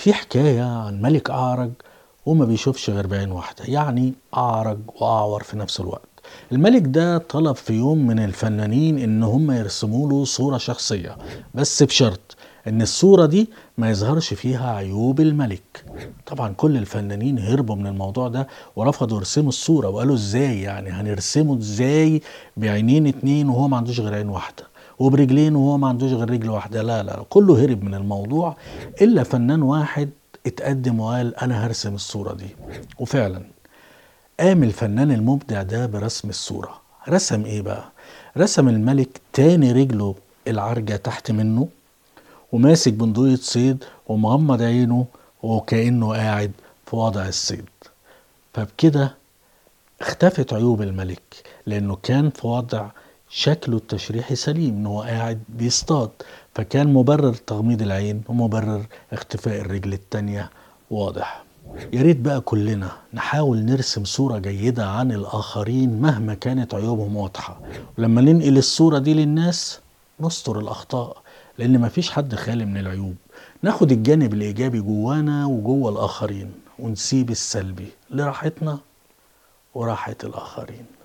في حكاية عن ملك أعرج وما بيشوفش غير بعين واحدة يعني أعرج وأعور في نفس الوقت الملك ده طلب في يوم من الفنانين ان هم يرسموا له صورة شخصية بس بشرط ان الصورة دي ما يظهرش فيها عيوب الملك طبعا كل الفنانين هربوا من الموضوع ده ورفضوا يرسموا الصورة وقالوا ازاي يعني هنرسمه ازاي بعينين اتنين وهو ما عندوش غير عين واحدة وبرجلين وهو ما عندوش غير رجل واحدة لا لا كله هرب من الموضوع الا فنان واحد اتقدم وقال انا هرسم الصورة دي وفعلا قام الفنان المبدع ده برسم الصورة رسم ايه بقى رسم الملك تاني رجله العرجة تحت منه وماسك بندقية صيد ومغمض عينه وكأنه قاعد في وضع الصيد فبكده اختفت عيوب الملك لأنه كان في وضع شكله التشريحي سليم ان هو قاعد بيصطاد فكان مبرر تغميض العين ومبرر اختفاء الرجل التانية واضح يا ريت بقى كلنا نحاول نرسم صورة جيدة عن الآخرين مهما كانت عيوبهم واضحة ولما ننقل الصورة دي للناس نستر الأخطاء لأن مفيش حد خالي من العيوب ناخد الجانب الإيجابي جوانا وجوه الآخرين ونسيب السلبي لراحتنا وراحة الآخرين